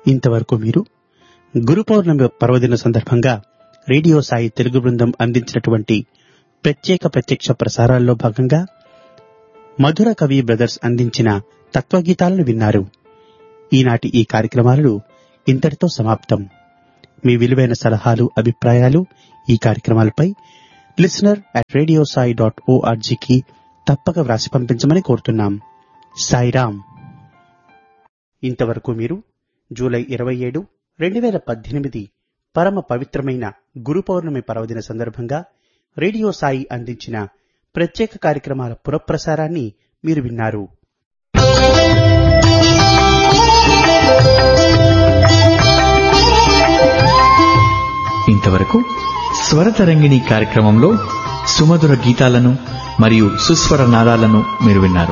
ఇంతవరకు మీరు గురు పౌర్ణమి పర్వదిన సందర్భంగా రేడియో సాయి తెలుగు బృందం అందించినటువంటి ప్రత్యేక ప్రత్యక్ష ప్రసారాల్లో భాగంగా మధుర కవి బ్రదర్స్ అందించిన తత్వగీతాలను విన్నారు ఈనాటి ఈ కార్యక్రమాలు ఇంతటితో సమాప్తం మీ విలువైన సలహాలు అభిప్రాయాలు ఈ కార్యక్రమాలపై listener at radio Sai dot ఓఆర్జీకి తప్పక వ్రాసి పంపించమని కోరుతున్నాం సాయిరామ్ ఇంతవరకు మీరు జూలై ఇరవై ఏడు రెండు వేల పద్దెనిమిది పరమ పవిత్రమైన గురు పౌర్ణమి పర్వదిన సందర్భంగా రేడియో సాయి అందించిన ప్రత్యేక కార్యక్రమాల పురప్రసారాన్ని మీరు విన్నారు ఇంతవరకు స్వరతరంగిణి కార్యక్రమంలో సుమధుర గీతాలను మరియు సుస్వర నాదాలను మీరు విన్నారు